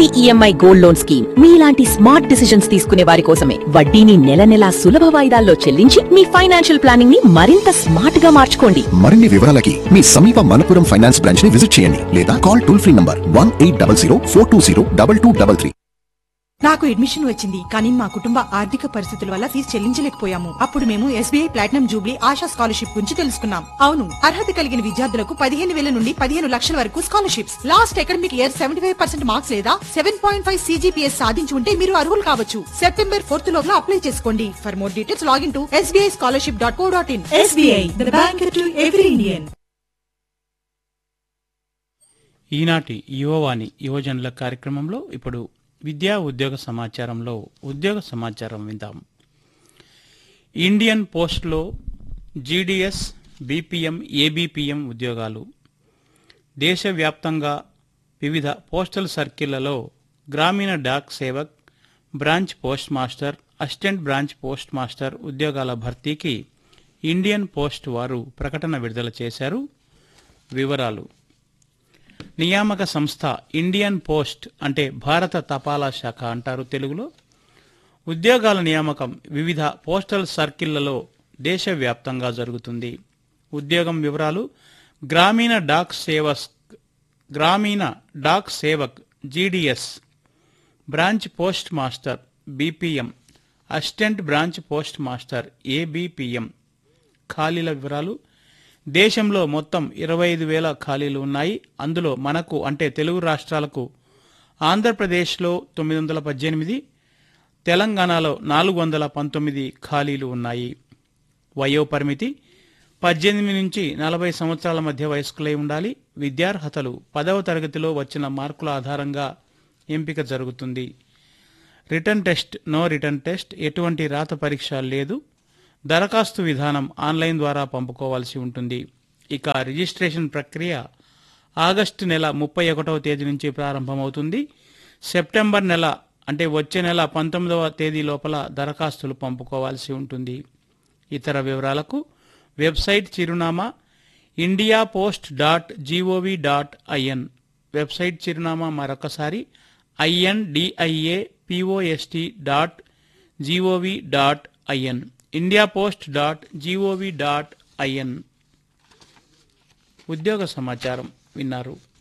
easy EMI gold loan scheme మీలాంటి smart decisions తీసుకునే వారి కోసమే వడ్డీని నెల నెలా సులభ వాయిదాల్లో చెల్లించి మీ ఫైనాన్షియల్ ప్లానింగ్ ని మరింత స్మార్ట్ గా మార్చుకోండి మరిన్ని వివరాలకి మీ సమీప మనపురం ఫైనాన్స్ బ్రాంచ్ ని విజిట్ చేయండి లేదా call toll free number one eight double zero four two zero double two double three నాకు అడ్మిషన్ వచ్చింది కానీ మా కుటుంబ ఆర్థిక పరిస్థితుల వల్ల ఫీజు చెల్లించలేకపోయాము అప్పుడు మేము SBI platinum jubilee Asha scholarship గురించి తెలుసుకున్నాం అవును అర్హత కలిగిన విద్యార్థులకు పదిహేను వేల నుండి పదిహేను లక్షల వరకు scholarships last academic year seventy five percent marks లేదా సెవెన్ పాయింట్ ఫైవ్ సీజీపీఎస్ సాధించి ఉంటే మీరు అర్హులు కావచ్చు సెప్టెంబర్ ఫోర్త్ లోపల అప్లై చేసుకోండి for more details login to SBI scholarship dot co dot in SBI the bank to every Indian ఈనాటి యువవాణి యువజనుల కార్యక్రమంలో ఇప్పుడు విద్యా ఉద్యోగ సమాచారంలో ఉద్యోగ సమాచారం విందాం ఇండియన్ పోస్ట్లో జీడీఎస్ బీపీఎం ఏబీపీఎం ఉద్యోగాలు దేశవ్యాప్తంగా వివిధ పోస్టల్ సర్కిళ్లలో Gramin Dak Sevak branch post master assistant branch post master ఉద్యోగాల భర్తీకి ఇండియన్ పోస్ట్ వారు ప్రకటన విడుదల చేశారు వివరాలు నియామక సంస్థ ఇండియన్ పోస్ట్ అంటే భారత తపాలా శాఖ అంటారు తెలుగులో ఉద్యోగాల నియామకం వివిధ పోస్టల్ సర్కిళ్లలో దేశవ్యాప్తంగా జరుగుతుంది ఉద్యోగం వివరాలు గ్రామీణ డాక్ సేవస్ Gramin Dak Sevak GDS branch post master BPM assistant branch post master ABPM ఖాళీల వివరాలు దేశంలో మొత్తం ఇరవై ఐదు వేల ఖాళీలు ఉన్నాయి అందులో మనకు అంటే తెలుగు రాష్ట్రాలకు ఆంధ్రప్రదేశ్లో తొమ్మిది వందల పద్దెనిమిది తెలంగాణలో నాలుగు వందల పంతొమ్మిది ఖాళీలు ఉన్నాయి వయోపరిమితి పద్దెనిమిది నుంచి నలభై సంవత్సరాల మధ్య వయస్కులై ఉండాలి విద్యార్హతలు పదవ తరగతిలో వచ్చిన మార్కుల ఆధారంగా ఎంపిక జరుగుతుంది written test no written test ఎటువంటి రాత పరీక్ష లేదు దరఖాస్తు విధానం ఆన్లైన్ ద్వారా పంపుకోవాల్సి ఉంటుంది ఇక రిజిస్ట్రేషన్ ప్రక్రియ ఆగస్టు నెల ముప్పై ఒకటవ తేదీ నుంచి ప్రారంభమవుతుంది సెప్టెంబర్ నెల అంటే వచ్చే నెల పంతొమ్మిదవ తేదీ లోపల దరఖాస్తులు పంపుకోవాల్సి ఉంటుంది ఇతర వివరాలకు వెబ్సైట్ చిరునామా India post dot G O V dot I N website చిరునామా మరొకసారి I N D I A P O S T dot G O V dot I N India post dot G O V dot I N ఉద్యోగ సమాచారం విన్నారు